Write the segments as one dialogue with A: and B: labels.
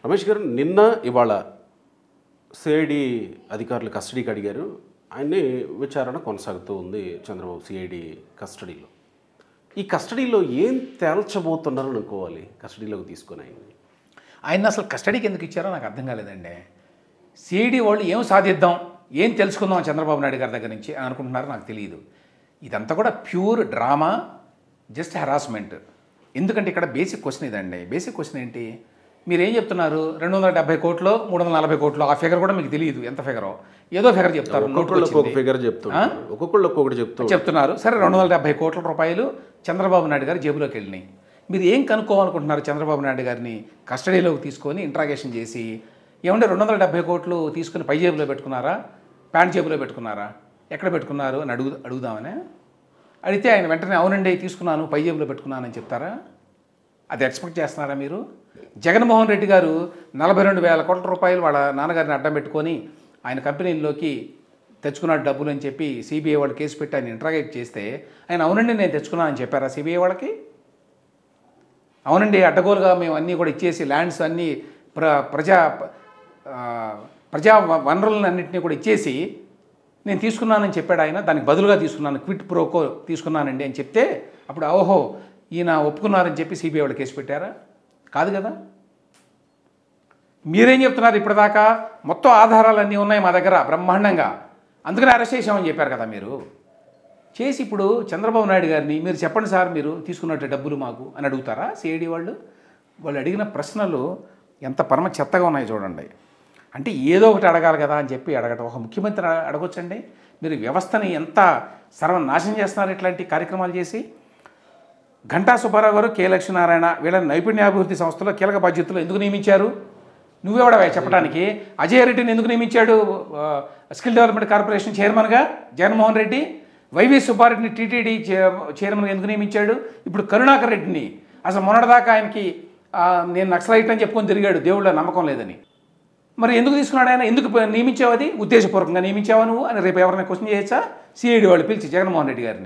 A: రమేష్ గారు నిన్న ఇవాళ సిఐడి అధికారులు కస్టడీకి అడిగారు ఆయన్ని విచారణ కొనసాగుతూ ఉంది చంద్రబాబు సిఐడి కస్టడీలో ఈ కస్టడీలో ఏం తేల్చబోతున్నారని అనుకోవాలి కస్టడీలోకి తీసుకొని ఆయన్ని
B: ఆయన అసలు కస్టడీకి ఎందుకు ఇచ్చారో నాకు అర్థం కాలేదండి సిఐడి వాళ్ళు ఏం సాధిద్దాం ఏం తెలుసుకుందాం చంద్రబాబు నాయుడు గారి దగ్గర నుంచి అని అనుకుంటున్నారో నాకు తెలియదు ఇదంతా కూడా ప్యూర్ డ్రామా జస్ట్ హెరాస్మెంట్ ఎందుకంటే ఇక్కడ బేసిక్ క్వశ్చన్ ఇదండి బేసిక్ క్వశ్చన్ ఏంటి మీరు ఏం చెప్తున్నారు రెండు వందల డెబ్బై కోట్లు మూడు వందల నలభై కోట్లు ఆ ఫిగర్ కూడా మీకు తెలియదు ఎంత ఫిగరో ఏదో ఫిగర్ చెప్తారు
A: ఒక్కొక్కళ్ళు
B: నోటుకొచ్చింది.
A: ఒక్కొక్క ఫిగర్ చెప్తున్నారు ఒక్కొక్కళ్ళు ఒక్కొక్కటి చెప్తూ
B: చెప్తున్నారు సరే రెండు వందల డెబ్బై కోట్ల రూపాయలు చంద్రబాబు నాయుడు గారి జేబులోకి వెళ్ళినాయి మీరు ఏం కనుక్కోవాలనుకుంటున్నారు చంద్రబాబు నాయుడు గారిని కస్టడీలోకి తీసుకొని ఇంట్రాగేషన్ చేసి ఏమంటే రెండు వందల డెబ్బై కోట్లు తీసుకుని పై జేబులో పెట్టుకున్నారా ప్యాంట్ జేబులో పెట్టుకున్నారా ఎక్కడ పెట్టుకున్నారు అని అడుగు అడుగుదామనే అడిగితే ఆయన వెంటనే అవునండి తీసుకున్నాను పై జేబులో పెట్టుకున్నానని చెప్తారా అది ఎక్స్పెక్ట్ చేస్తున్నారా మీరు జగన్మోహన్ రెడ్డి గారు నలభై రెండు వేల కోట్ల రూపాయలు వాళ్ళ నాన్నగారిని అడ్డం పెట్టుకొని ఆయన కంపెనీల్లోకి తెచ్చుకున్నాడు డబ్బులు అని చెప్పి సిబిఐ వాళ్ళు కేసు పెట్టి ఆయన ఇంట్రాగేట్ చేస్తే ఆయన అవునండి నేను తెచ్చుకున్నానని చెప్పారా సిబిఐ వాళ్ళకి అవునండి అడ్డగోలుగా మేము అన్నీ కూడా ఇచ్చేసి ల్యాండ్స్ అన్నీ ప్ర ప్రజా ఆ, ప్రజా వ- వనరులను అన్నింటినీ కూడా ఇచ్చేసి నేను తీసుకున్నానని చెప్పాడు ఆయన దానికి బదులుగా తీసుకున్నాను క్విట్ ప్రోకో తీసుకున్నానండి అని చెప్తే అప్పుడు ఓహో ఈయన ఒప్పుకున్నారని చెప్పి సిబిఐ వాళ్ళు కేసు పెట్టారా కాదు కదా మీరేం చెప్తున్నారు ఇప్పటిదాకా మొత్తం ఆధారాలన్నీ ఉన్నాయి మా దగ్గర బ్రహ్మాండంగా అందుకని అరెస్ట్ చేసామని చెప్పారు కదా మీరు చేసి ఇప్పుడు చంద్రబాబు నాయుడు గారిని మీరు చెప్పండి సార్ మీరు తీసుకున్నట్టు డబ్బులు మాకు అని అడుగుతారా సిఐడి వాళ్ళు వాళ్ళు అడిగిన ప్రశ్నలు ఎంత పరమ చెత్తగా ఉన్నాయో చూడండి అంటే ఏదో ఒకటి అడగాలి కదా అని చెప్పి అడగటం ఒక ముఖ్యమంత్రి అడ- అడగొచ్చండి మీరు వ్యవస్థని ఎంత సర్వనాశనం చేస్తున్నారు ఇట్లాంటి కార్యక్రమాలు చేసి ఘంటా సుబ్బారావు గారు కె లక్ష్మీనారాయణ వీళ్ళని నైపుణ్యాభివృద్ధి సంస్థలో కీలక బాధ్యతలు ఎందుకు నియమించారు నువ్వెవడవా చెప్పడానికి అజయ్ రెడ్డిని ఎందుకు నియమించాడు ఆ, స్కిల్ డెవలప్మెంట్ కార్పొరేషన్ చైర్మన్గా జగన్మోహన్ రెడ్డి వైవి సుబ్బారెడ్డిని టీటీడీ చే- చైర్మన్గా ఎందుకు నియమించాడు ఇప్పుడు కరుణాకర్ రెడ్డిని అసలు మొన్నటిదాకా ఆయనకి ఆ, నేను నక్సలైట్ అని చెప్పుకొని తిరిగాడు దేవుళ్ళ నమ్మకం లేదని మరి ఎందుకు తీసుకున్నాడు ఆయన ఎందుకు ప- నియమించావు అది ఉద్దేశపూర్వకంగా నియమించావా నువ్వు అని రేపు ఎవరైనా క్వశ్చన్ చేయొచ్చా సిఐడి వాళ్ళు పిలిచి జగన్మోహన్ రెడ్డి గారిని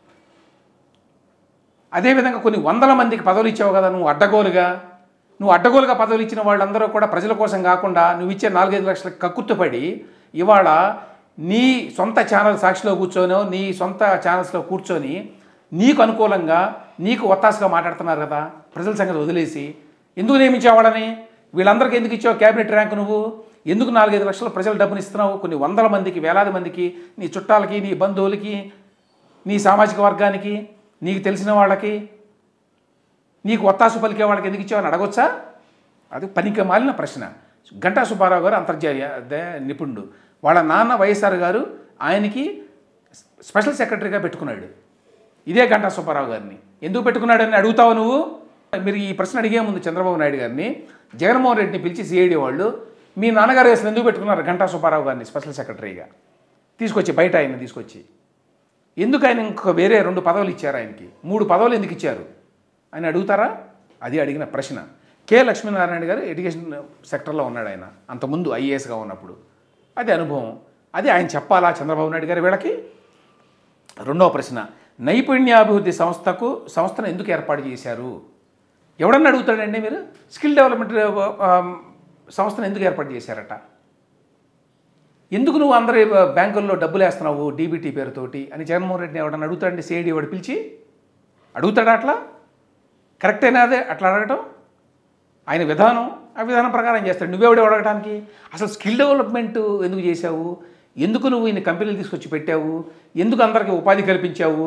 B: అదేవిధంగా కొన్ని వందల మందికి పదవులు ఇచ్చావు కదా నువ్వు అడ్డగోలుగా నువ్వు అడ్డగోలుగా పదవులు ఇచ్చిన వాళ్ళందరూ కూడా ప్రజల కోసం కాకుండా నువ్వు ఇచ్చే నాలుగైదు లక్షలకు కక్కుర్తుపడి ఇవాళ నీ సొంత ఛానల్ సాక్షిలో కూర్చొనో నీ సొంత ఛానల్స్లో కూర్చొని నీకు అనుకూలంగా నీకు ఒత్తాసుగా మాట్లాడుతున్నారు కదా ప్రజల సంగతి వదిలేసి ఎందుకు నియమించావాడని వీళ్ళందరికీ ఎందుకు ఇచ్చావు క్యాబినెట్ ర్యాంక్ నువ్వు ఎందుకు నాలుగైదు లక్షల ప్రజలు డబ్బుని ఇస్తున్నావు కొన్ని వందల మందికి వేలాది మందికి నీ చుట్టాలకి నీ బంధువులకి నీ సామాజిక వర్గానికి నీకు తెలిసిన వాళ్ళకి నీకు ఒత్తాసు పలికే వాళ్ళకి ఎందుకు ఇచ్చావని అడగొచ్చా అది పనికి మాలిన ప్రశ్న గంటా సుబ్బారావు గారు అంతర్జాతీయ ద- నిపుణుడు వాళ్ళ నాన్న వైఎస్ఆర్ గారు ఆయనకి స్పెషల్ సెక్రటరీగా పెట్టుకున్నాడు ఇదే గంటా సుబ్బారావు గారిని ఎందుకు పెట్టుకున్నాడని అడుగుతావు నువ్వు మీరు ఈ ప్రశ్న అడిగే ముందు చంద్రబాబు నాయుడు గారిని జగన్మోహన్ రెడ్డిని పిలిచి సిఐడి వాళ్ళు మీ నాన్నగారు అసలు ఎందుకు పెట్టుకున్నారు గంటా సుబ్బారావు గారిని స్పెషల్ సెక్రటరీగా తీసుకొచ్చి బయట ఆయన తీసుకొచ్చి ఎందుకు ఆయన ఇంకొక వేరే రెండు పదవులు ఇచ్చారు ఆయనకి మూడు పదవులు ఎందుకు ఇచ్చారు అని అడుగుతారా అది అడిగిన ప్రశ్న కె లక్ష్మీనారాయణ గారు ఎడ్యుకేషన్ సెక్టర్లో ఉన్నాడు ఆయన అంతకుముందు ఐఏఎస్గా ఉన్నప్పుడు అది అనుభవం అది ఆయన చెప్పాలా చంద్రబాబు నాయుడు గారు వీళ్ళకి రెండవ ప్రశ్న నైపుణ్యాభివృద్ధి సంస్థకు సంస్థను ఎందుకు ఏర్పాటు చేశారు ఎవడన్నా అడుగుతాడండి మీరు స్కిల్ డెవలప్మెంట్ ఆ, సంస్థను ఎందుకు ఏర్పాటు చేశారట ఎందుకు నువ్వు అందరి బ్యాంకుల్లో డబ్బులు వేస్తున్నావు డీబీటీ పేరుతోటి అని జగన్మోహన్ రెడ్డిని ఎవడన్నా అడుగుతాడండి సిఐడి వాడు పిలిచి అడుగుతాడా అట్లా కరెక్టేనా అదే అట్లా అడగటం ఆయన విధానం ఆ విధానం ప్రకారం చేస్తాడు నువ్వెవడు అడగటానికి అసలు స్కిల్ డెవలప్మెంట్ ఎందుకు చేశావు ఎందుకు నువ్వు ఈయన కంపెనీలు తీసుకొచ్చి పెట్టావు ఎందుకు అందరికీ ఉపాధి కల్పించావు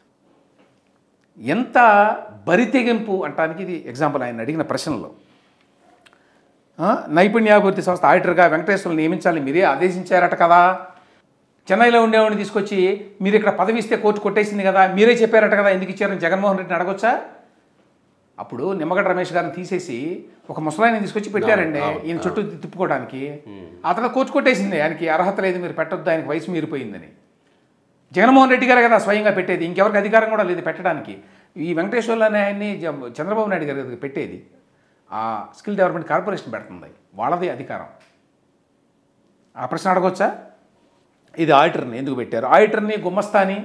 B: ఎంత బరితెగింపు అంటానికి ఇది ఎగ్జాంపుల్ ఆయన అడిగిన ప్రశ్నలో ఆ, నైపుణ్యాభివృద్ధి సంస్థ ఆడిటర్గా వెంకటేశ్వర్లు నియమించాలని మీరే ఆదేశించారట కదా చెన్నైలో ఉండేవాడిని తీసుకొచ్చి మీరు ఇక్కడ పదవి ఇస్తే కోర్టు కొట్టేసింది కదా మీరే చెప్పారట కదా ఎందుకు ఇచ్చారని జగన్మోహన్ రెడ్డిని అడగొచ్చా అప్పుడు నిమ్మగడ్డ రమేష్ గారిని తీసేసి ఒక ముసలాయిని తీసుకొచ్చి పెట్టారండి ఈయన చుట్టూ తిప్పుకోవడానికి ఆ తర్వాత కోర్టు కొట్టేసింది ఆయనకి అర్హత లేదు మీరు పెట్టొద్దు ఆయనకి వయసు మీరిపోయిందని జగన్మోహన్ రెడ్డి గారే కదా స్వయంగా పెట్టేది ఇంకెవరికి అధికారం కూడా లేదు పెట్టడానికి ఈ వెంకటేశ్వర్లు అనే ఆయన్ని జ- చంద్రబాబు నాయుడు గారి దగ్గర పెట్టేది ఆ స్కిల్ డెవలప్మెంట్ కార్పొరేషన్ పెడుతుంది వాళ్ళది అధికారం ఆ ప్రశ్న అడగొచ్చా ఇది ఆడిటర్ని ఎందుకు పెట్టారు ఆడిటర్ని గుమ్మస్తాని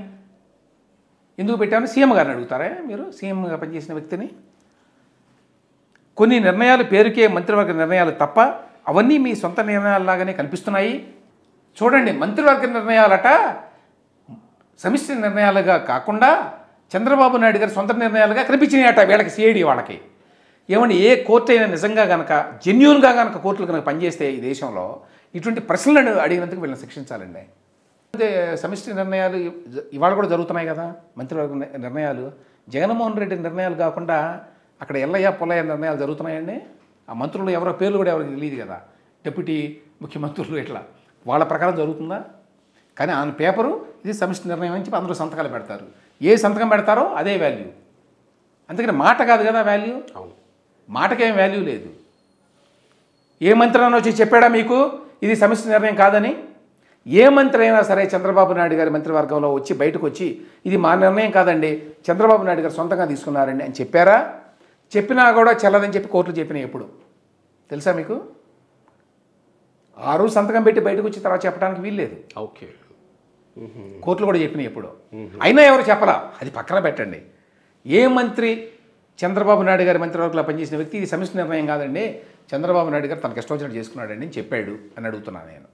B: ఎందుకు పెట్టామని సీఎం గారిని అడుగుతారా మీరు సీఎంగా పనిచేసిన వ్యక్తిని కొన్ని నిర్ణయాలు పేరుకే మంత్రివర్గ నిర్ణయాలు తప్ప అవన్నీ మీ సొంత నిర్ణయాలలాగానే కనిపిస్తున్నాయి చూడండి మంత్రివర్గ నిర్ణయాలట సమిష్టి నిర్ణయాలుగా కాకుండా చంద్రబాబు నాయుడు గారి సొంత నిర్ణయాలుగా కనిపించినాయట వీళ్ళకి సిఐడి వాళ్ళకి ఏమండి ఏ కోర్టు అయినా నిజంగా గనక జెన్యున్గా గనక కోర్టులు కనుక పనిచేస్తే ఈ దేశంలో ఇటువంటి ప్రశ్నలను అడిగినందుకు వీళ్ళని శిక్షించాలండి అదే సమిష్టి నిర్ణయాలు ఇ- ఇవాళ కూడా జరుగుతున్నాయి కదా మంత్రివర్గ ని- నిర్ణయాలు జగన్మోహన్ రెడ్డి నిర్ణయాలు కాకుండా అక్కడ ఎల్లయ్య పొల్లయ్య నిర్ణయాలు జరుగుతున్నాయండి ఆ మంత్రులు ఎవరో పేర్లు కూడా ఎవరికి తెలియదు కదా డిప్యూటీ ముఖ్యమంత్రులు ఇట్లా వాళ్ళ ప్రకారం జరుగుతుందా కానీ ఆన్ పేపరు ఇది సమిష్టి నిర్ణయం అని చెప్పి అందరూ సంతకాలు పెడతారు ఏ సంతకం పెడతారో అదే వాల్యూ అందుకని మాట కాదు కదా వాల్యూ
A: అవును
B: మాటకేం వాల్యూ లేదు ఏ మంత్రి అయినా వచ్చి చెప్పాడా మీకు ఇది సమిష్టి నిర్ణయం కాదని ఏ మంత్రి అయినా సరే చంద్రబాబు నాయుడు గారి మంత్రివర్గంలో వచ్చి బయటకు వచ్చి ఇది మా నిర్ణయం కాదండి చంద్రబాబు నాయుడు గారు సొంతంగా తీసుకున్నారండి అని చెప్పారా చెప్పినా కూడా చెల్లదని చెప్పి కోర్టులు చెప్పినాయి ఎప్పుడు తెలుసా మీకు ఆ రోజు సంతకం పెట్టి బయటకు వచ్చి తర్వాత చెప్పడానికి వీల్లేదు
A: ఓకే
B: కోర్టులు కూడా చెప్పినాయి ఎప్పుడు అయినా ఎవరు చెప్పలా అది పక్కన పెట్టండి ఏ మంత్రి చంద్రబాబు నాయుడు గారి మంత్రివర్గంలో పనిచేసిన వ్యక్తి ఇది సమిష్టి నిర్ణయం కాదండి చంద్రబాబు నాయుడు గారు తనకు ఇష్టం వచ్చినట్టు చేసుకున్నాడండి అని చెప్పాడు అని అడుగుతున్నాను నేను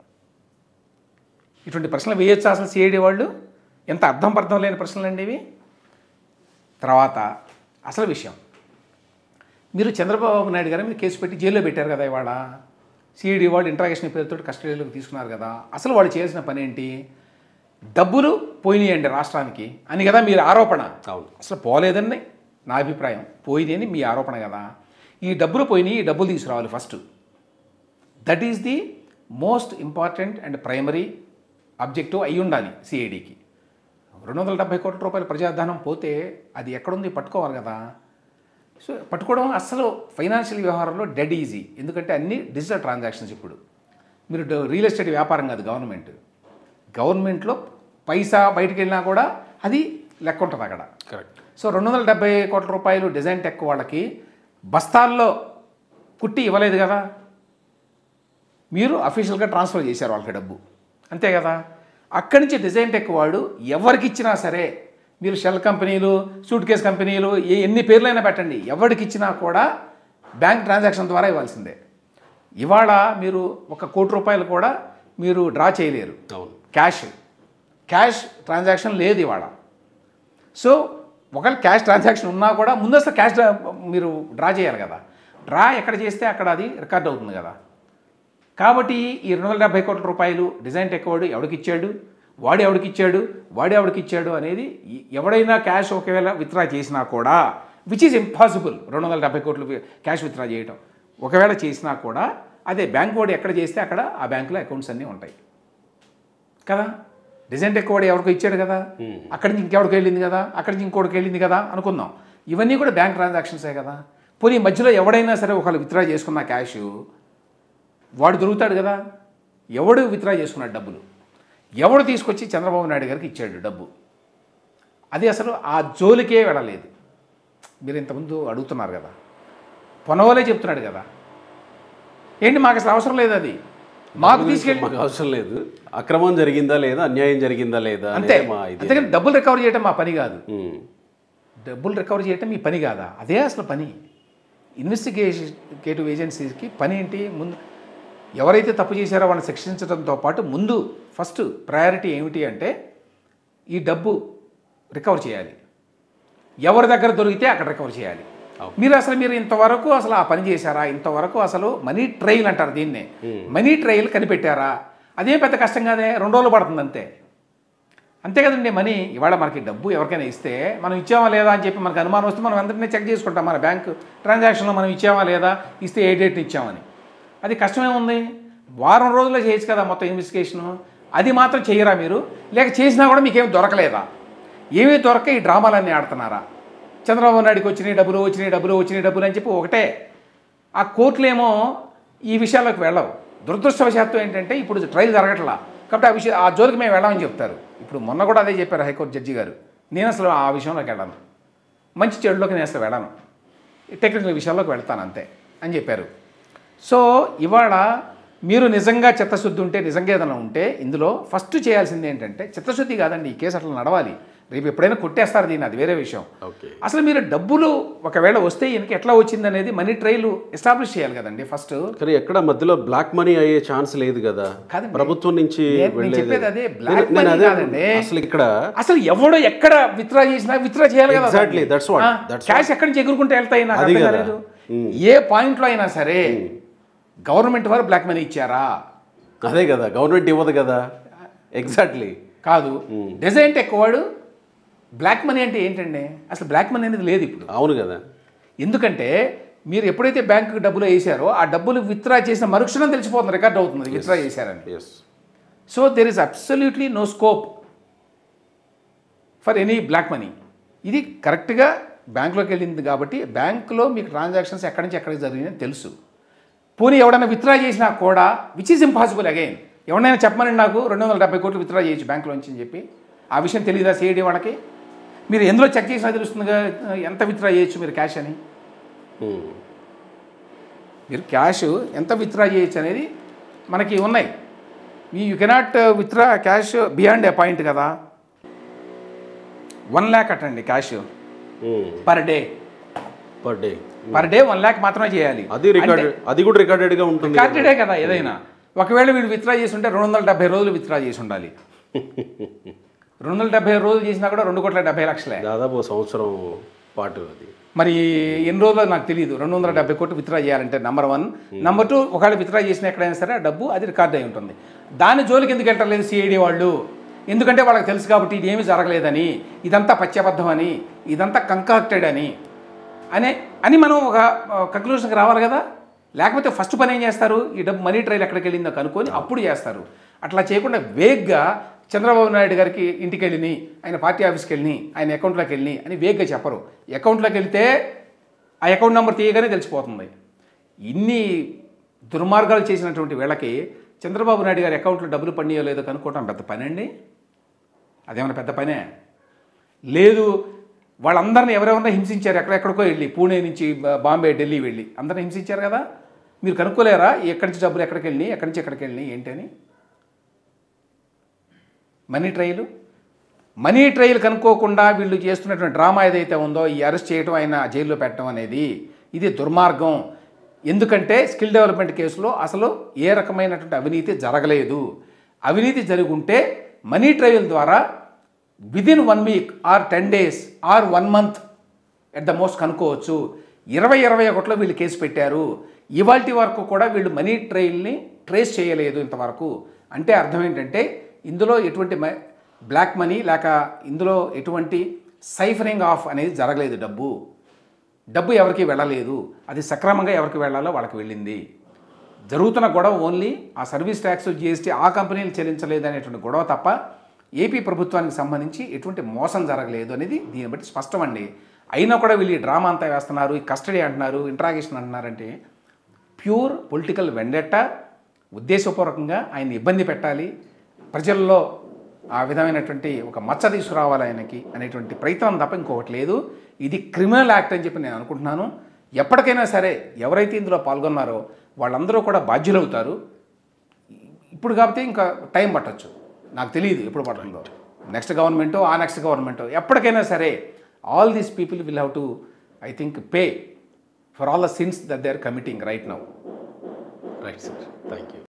B: ఇటువంటి ప్రశ్నలు వేయొచ్చు అసలు సిఐడి వాళ్ళు ఎంత అర్థం పర్థం లేని ప్రశ్నలు అండి ఇవి తర్వాత అసలు విషయం మీరు చంద్రబాబు నాయుడు గారు మీరు కేసు పెట్టి జైల్లో పెట్టారు కదా ఇవాళ సిఐడి వాళ్ళు ఇంట్రాగేషన్ పేరుతో కస్టడీలోకి తీసుకున్నారు కదా అసలు వాళ్ళు చేయాల్సిన పని ఏంటి డబ్బులు పోయినాయండి రాష్ట్రానికి అని కదా మీరు ఆరోపణ
A: అవును
B: అసలు పోలేదని నా అభిప్రాయం పోయింది అని మీ ఆరోపణ కదా ఈ డబ్బులు పోయినాయి ఈ డబ్బులు తీసుకురావాలి first that is the most important and primary objective అయి ఉండాలి సిఐడికి రెండు వందల డెబ్బై కోట్ల రూపాయల ప్రజాధనం పోతే అది ఎక్కడుంది పట్టుకోవాలి కదా సో పట్టుకోవడం అసలు ఫైనాన్షియల్ వ్యవహారంలో డెడ్ ఈజీ ఎందుకంటే అన్ని డిజిటల్ ట్రాన్సాక్షన్స్ ఇప్పుడు మీరు డ- రియల్ ఎస్టేట్ వ్యాపారం కాదు గవర్నమెంట్ గవర్నమెంట్లో పైసా బయటికి వెళ్ళినా కూడా అది లెక్క ఉంటుంది అక్కడ
A: కరెక్ట్
B: సో రెండు వందల డెబ్బై కోట్ల రూపాయలు డిజైన్ టెక్ వాళ్ళకి బస్తాల్లో కుట్టి ఇవ్వలేదు కదా మీరు అఫీషియల్గా ట్రాన్స్ఫర్ చేశారు వాళ్ళకి డబ్బు అంతే కదా అక్కడి నుంచి డిజైన్ టెక్ వాడు ఎవరికి ఇచ్చినా సరే మీరు షెల్ కంపెనీలు సూట్ కేస్ కంపెనీలు ఏ ఎన్ని పేర్లైనా పెట్టండి ఎవరికి ఇచ్చినా కూడా బ్యాంక్ ట్రాన్సాక్షన్ ద్వారా ఇవ్వాల్సిందే ఇవాళ మీరు ఒక కోటి రూపాయలు కూడా మీరు డ్రా చేయలేరు
A: అవును
B: క్యాష్ క్యాష్ ట్రాన్సాక్షన్ లేదు ఇవాళ సో ఒకవేళ క్యాష్ ట్రాన్సాక్షన్ ఉన్నా కూడా ముందు అసలు క్యాష్ డ్రా- మీరు డ్రా చేయాలి కదా డ్రా ఎక్కడ చేస్తే అక్కడ అది రికార్డ్ అవుతుంది కదా కాబట్టి ఈ రెండు వందల డెబ్బై కోట్ల రూపాయలు డిజైన్ టెక్ వాడు ఎవడికి ఇచ్చాడు వాడు ఎవడికి ఇచ్చాడు వాడు ఎవడికి ఇచ్చాడు అనేది ఈ- ఎవడైనా క్యాష్ ఒకవేళ విత్డ్రా చేసినా కూడా విచ్ ఈజ్ ఇంపాసిబుల్ రెండు వందల డెబ్బై కోట్లు వి- క్యాష్ విత్డ్రా చేయటం ఒకవేళ చేసినా కూడా అదే బ్యాంక్ వాడు ఎక్కడ చేస్తే అక్కడ ఆ బ్యాంకులో అకౌంట్స్ అన్నీ ఉంటాయి కదా డిజైన్ టెక్ వాడు ఎవరికో ఇచ్చాడు కదా అక్కడి నుంచి ఇంకెవరికి వెళ్ళింది కదా అక్కడి నుంచి ఇంకోటికి వెళ్ళింది కదా అనుకుందాం ఇవన్నీ కూడా బ్యాంక్ ట్రాన్సాక్షన్సే కదా పోనీ మధ్యలో ఎవడైనా సరే ఒకళ్ళు విత్డ్రా చేసుకున్న క్యాష్ వాడు దొరుకుతాడు కదా ఎవడు విత్డ్రా చేసుకున్నాడు డబ్బులు ఎవడు తీసుకొచ్చి చంద్రబాబు నాయుడు గారికి ఇచ్చాడు డబ్బు అది అసలు ఆ జోలికే వెళ్ళలేదు మీరు ఇంతకుముందు అడుగుతున్నారు కదా పొనవలే చెప్తున్నాడు కదా ఏంటి మాకు అసలు అవసరం లేదు అది మాకు తీసుకెళ్ళి
A: మాకు అవసరం లేదు అక్రమం జరిగిందా లేదా అన్యాయం జరిగిందా లేదా
B: అంతే
A: అనేది మా ఇది
B: అంతేగాని డబ్బులు రికవర్ చేయడం మా పని కాదు
A: ఉమ్.
B: డబ్బులు రికవర్ చేయటం మీ పని కాదా అదే అసలు పని ఇన్వెస్టిగేటివ్ ఏజెన్సీస్కి పని ఏంటి ముందు ఎవరైతే తప్పు చేశారో వాళ్ళని శిక్షించడంతో పాటు ముందు ఫస్ట్ ప్రయారిటీ ఏమిటి అంటే ఈ డబ్బు రికవర్ చేయాలి ఎవరి దగ్గర దొరికితే అక్కడ రికవర్ చేయాలి
A: అవును.
B: మీరు అసలు మీరు ఇంతవరకు అసలు ఆ పని చేశారా ఇంతవరకు అసలు మనీ ట్రైల్ అంటారు దీన్నే మనీ ట్రైల్ కనిపెట్టారా అదేం పెద్ద కష్టం కాదే రెండు రోజులు పడుతుంది అంతే అంతే కదండి మనీ ఇవాళ మనకి డబ్బు ఎవరికైనా ఇస్తే మనం ఇచ్చామా లేదా అని చెప్పి మనకు అనుమానం వస్తే మనం వెంటనే చెక్ చేసుకుంటాం మన బ్యాంక్ ట్రాన్సాక్షన్లో మనం ఇచ్చామా లేదా ఇస్తే ఏ డేట్ని ఇచ్చామని అది కష్టమే ఉంది వారం రోజుల్లో చేయొచ్చు కదా మొత్తం ఇన్వెస్టిగేషను అది మాత్రం చేయరా మీరు లేక చేసినా కూడా మీకేం దొరకలేదా ఏమీ దొరక ఈ డ్రామాలన్నీ ఆడుతున్నారా చంద్రబాబు నాయుడుకి వచ్చినాయి డబ్బులు వచ్చినాయి డబ్బులు వచ్చినాయి డబ్బులు అని చెప్పి ఒకటే ఆ కోర్టులేమో ఈ విషయాల్లోకి వెళ్ళవు దురదృష్టవశాత్తు ఏంటంటే ఇప్పుడు ట్రయల్ జరగట్లా కాబట్టి ఆ విషయం ఆ జోలికి మేము వెళ్ళామని చెప్తారు ఇప్పుడు మొన్న కూడా అదే చెప్పారు హైకోర్టు జడ్జి గారు నేను అసలు ఆ విషయంలోకి వెళ్ళను మంచి చెడులోకి నేను అసలు వెళ్ళను టెక్నికల్ విషయాల్లోకి వెళ్తాను అంతే అని చెప్పారు సో ఇవాళ మీరు నిజంగా చిత్తశుద్ధి ఉంటే నిజంగా ఏదైనా ఉంటే ఇందులో ఫస్ట్ చేయాల్సింది ఏంటంటే చిత్తశుద్ధి కాదండి ఈ కేసు అట్లా నడవాలి రేపు ఎప్పుడైనా కొట్టేస్తారు దీన్ని అది వేరే విషయం
A: ఓకే
B: అసలు మీరు డబ్బులు ఒకవేళ వస్తే ఈయనకి ఎట్లా వచ్చింది అనేది మనీ ట్రైల్ ఎస్టాబ్లిష్ చేయాలి కదండి ఫస్ట్
A: కానీ ఎక్కడ మధ్యలో బ్లాక్ మనీ అయ్యే ఛాన్స్ లేదు కదా
B: కాదండి.
A: ప్రభుత్వం నుంచి
B: నేను- నేను
A: వెళ్ళేది
B: చెప్పేది అదే, black
A: నేను- నేను
B: money
A: అదే
B: కాదండి.
A: అసలు ఇక్కడ
B: అసలు ఎవడో ఎక్కడ విత్డ్రా చేసినా విత్డ్రా చేయాలి కదా
A: Exactly, that's what, that's
B: cash ఎక్కడి నుంచి ఎగురుకుంటే వెళ్తాయి నాకు
A: అది
B: అర్థం
A: కదా.
B: కాలేదు ఏ పాయింట్లో అయినా సరే గవర్నమెంట్ వారు బ్లాక్ మనీ ఇచ్చారా
A: అదే కదా గవర్నమెంట్ ఇవ్వదు కదా ఎగ్జాక్ట్లీ
B: కాదు డిజైన్ టెక్ వాడు బ్లాక్ మనీ అంటే ఏంటండి అసలు బ్లాక్ మనీ అనేది లేదు ఇప్పుడు
A: అవును కదా
B: ఎందుకంటే మీరు ఎప్పుడైతే బ్యాంకు డబ్బులు వేసారో ఆ డబ్బులు విత్డ్రా చేసిన మరుక్షణం తెలిసిపోతుంది రికార్డ్ అవుతుంది విత్డ్రా చేశారని
A: yes
B: so there is absolutely no scope for any black money ఇది కరెక్ట్గా బ్యాంకులోకి వెళ్ళింది కాబట్టి బ్యాంకులో మీకు ట్రాన్సాక్షన్స్ ఎక్కడి నుంచి ఎక్కడికి జరిగినాయని తెలుసు పోనీ ఎవడైనా విత్డ్రా చేసినా కూడా విచ్ ఈజ్ ఇంపాసిబుల్ అగైన్ ఎవరైనా చెప్పమని నాకు రెండు వందల డెబ్బై కోట్లు విత్డ్రా చేయొచ్చు బ్యాంకులోంచి అని చెప్పి ఆ విషయం తెలియదా సిఐడి వాళ్ళకి మీరు ఎందులో చెక్ చేసినా తెలుస్తుందిగా ఎంత విత్డ్రా చేయొచ్చు మీరు క్యాష్ అని మీరు క్యాష్ ఎంత విత్డ్రా చేయొచ్చు అనేది మనకి ఉన్నాయి మీ you cannot withdraw cash beyond a point కదా వన్ ల్యాక్ అటండి cash per day
A: per day
B: per day one lakh మాత్రమే చేయాలి
A: అది రికార్డెడ్ అది కూడా రికార్డెడ్ గా ఉంటుంది
B: రికార్డెడే కదా ఏదైనా ఒకవేళ వీడు విత్డ్రా చేసి ఉంటే రెండు వందల డెబ్బై రోజులు విత్డ్రా చేసి ఉండాలి రెండు వందల డెబ్బై రోజులు చేసినా కూడా రెండు కోట్ల డెబ్బై లక్షలే
A: దాదాపు ఓ సంవత్సరం పాటు అది
B: మరి ఎన్ని రోజులు నాకు తెలియదు రెండు వందల డెబ్బై కోట్లు విత్డ్రా చేయాలంటే నెంబర్ వన్ నెంబర్ టూ ఒకవేళ విత్డ్రా చేసిన ఎక్కడైనా సరే ఆ డబ్బు అది రికార్డ్ అయి ఉంటుంది దాని జోలికి ఎందుకు వెళ్ళలేదు సిఐడి వాళ్ళు ఎందుకంటే వాళ్ళకి తెలుసు కాబట్టి ఇది ఏమీ జరగలేదని ఇదంతా పచ్చబద్ధం అని ఇదంతా కంకాక్టెడ్ అని అనే అని మనం ఒక కంక్లూషన్కి రావాలి కదా లేకపోతే ఫస్ట్ పని ఏం చేస్తారు ఈ డబ్బు మనీ ట్రైల్ ఎక్కడికి వెళ్ళిందో కనుక్కొని అప్పుడు చేస్తారు అట్లా చేయకుండా వేగ్గా చంద్రబాబు నాయుడు గారికి ఇంటికి వెళ్ళిని ఆయన పార్టీ ఆఫీస్కి వెళ్ళి ఆయన అకౌంట్లోకి వెళ్ళి అని వేగ్గా చెప్పరు అకౌంట్లోకి వెళ్తే ఆ అకౌంట్ నెంబర్ తీయగానే తెలిసిపోతుంది ఇన్ని దుర్మార్గాలు చేసినటువంటి వీళ్ళకి చంద్రబాబు నాయుడు గారి అకౌంట్లో డబ్బులు పడినాయో లేదో కనుక్కోవటం పెద్ద పని అండి అదేమన్నా పెద్ద పనే లేదు వాళ్ళందరినీ ఎవరెవరన్నా హింసించారు ఎక్కడెక్కడికో వెళ్ళి పూణే నుంచి బా- బాంబే ఢిల్లీ వెళ్ళి అందరిని హింసించారు కదా మీరు కనుక్కోలేరా ఎక్కడి నుంచి డబ్బులు ఎక్కడికి వెళ్ళి ఎక్కడి నుంచి ఎక్కడికి వెళ్ళి ఏంటి అని మనీ ట్రయల్ మనీ ట్రయల్ కనుక్కోకుండా వీళ్ళు చేస్తున్నటువంటి డ్రామా ఏదైతే ఉందో ఈ అరెస్ట్ చేయడం ఆయన జైల్లో పెట్టడం అనేది ఇది దుర్మార్గం ఎందుకంటే స్కిల్ డెవలప్మెంట్ కేసులో అసలు ఏ రకమైనటువంటి అవినీతి జరగలేదు అవినీతి జరిగి ఉంటే మనీ ట్రయల్ ద్వారా within one week or ten days or one month at the most కనుక్కోవచ్చు ఇరవై ఇరవై ఒకటిలో వీళ్ళు కేసు పెట్టారు ఇవాల్టి వరకు కూడా వీళ్ళు మనీ ట్రయల్ని ట్రేస్ చేయలేదు ఇంతవరకు అంటే అర్థం ఏంటంటే ఇందులో ఎటువంటి మ- బ్లాక్ మనీ లేక ఇందులో ఎటువంటి సైఫరింగ్ ఆఫ్ అనేది జరగలేదు డబ్బు డబ్బు ఎవరికి వెళ్ళలేదు అది సక్రమంగా ఎవరికి వెళ్ళాలో వాళ్ళకి వెళ్ళింది జరుగుతున్న గొడవ ఓన్లీ ఆ సర్వీస్ ట్యాక్స్ జిఎస్టీ ఆ కంపెనీలు చెల్లించలేదు అనేటువంటి గొడవ తప్ప ఏపీ ప్రభుత్వానికి సంబంధించి ఎటువంటి మోసం జరగలేదు అనేది దీన్ని బట్టి స్పష్టం అండి అయినా కూడా వీళ్ళు ఈ డ్రామా అంతా వేస్తున్నారు ఈ కస్టడీ అంటున్నారు ఇంట్రాగేషన్ అంటున్నారంటే ప్యూర్ పొలిటికల్ వెండెట్ట ఉద్దేశపూర్వకంగా ఆయన ఇబ్బంది పెట్టాలి ప్రజల్లో ఆ విధమైనటువంటి ఒక మచ్చ తీసుకురావాలి ఆయనకి అనేటువంటి ప్రయత్నం తప్ప ఇంకొకటి లేదు ఇది క్రిమినల్ యాక్ట్ అని చెప్పి నేను అనుకుంటున్నాను ఎప్పటికైనా సరే ఎవరైతే ఇందులో పాల్గొన్నారో వాళ్ళందరూ కూడా బాధ్యులవుతారు ఇప్పుడు కాకపోతే ఇంకా టైం పట్టొచ్చు నాకు తెలియదు ఎప్పుడు పడుతుందో నెక్స్ట్ గవర్నమెంటో ఆ నెక్స్ట్ గవర్నమెంటో ఎప్పటికైనా సరే all these people will have to I think pay for all the sins that they are committing right now
A: right sir thank you